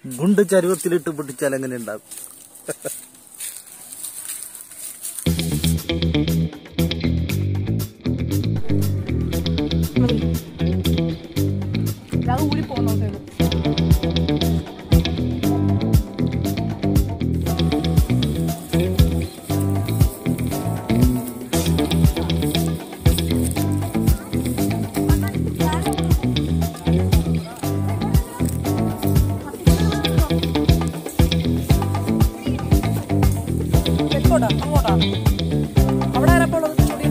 ഗുണ്ട് ചരുവത്തിലിട്ട് പൊട്ടിച്ചാൽ എങ്ങനെ ഉണ്ടാകും അത് ഊരി പോകുന്നോട്ടേ തെക്കോട്ടാ അങ്ങോട്ടാ അവിടെ ആരപ്പോ ഉള്ളത് ചുടി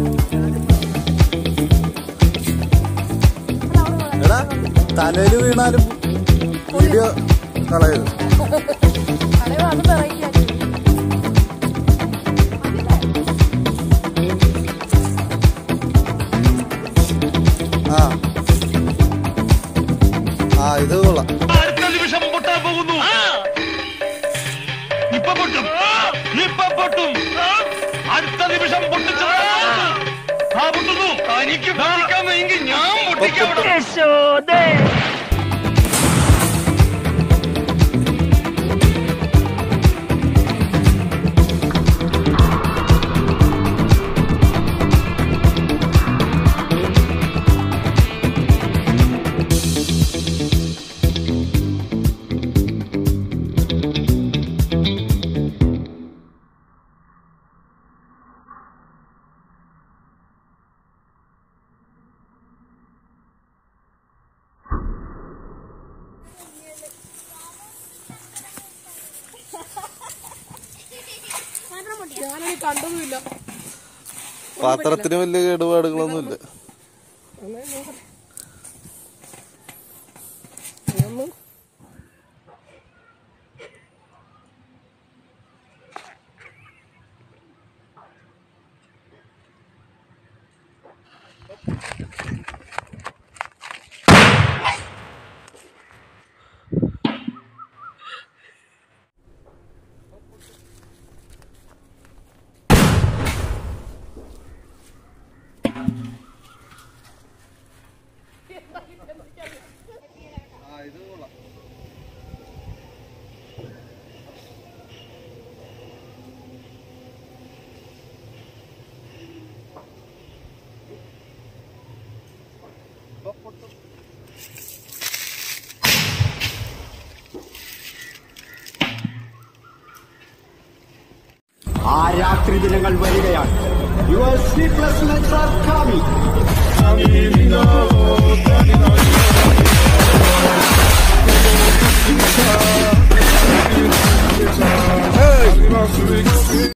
എടാ തലയിൽ വീണാലും വീഡിയോ കളയത് അലവ് അത് വെറൈറ്റി ആക്കി ആ ആ ഇത് കൊള്ളാം അടുത്ത നിമിഷം പൊട്ടാൻ പോകുന്നു ഇപ്പൊ പൊട്ടും ഇപ്പൊ പൊട്ടും അടുത്ത നിമിഷം പൊട്ടിച്ചു ആ പൊട്ടുന്നു തനിക്ക് പൊട്ടിക്കാമെങ്കിൽ ഞാൻ പൊട്ടിക്കാം ഞാനത് കണ്ടതുമില്ല പാത്രത്തിന് വലിയ കേടുപാടുകളൊന്നുമില്ല ഒന്ന് ആ രാത്രി ദിനങ്ങൾ വരികയാണ് your sleepless nights are coming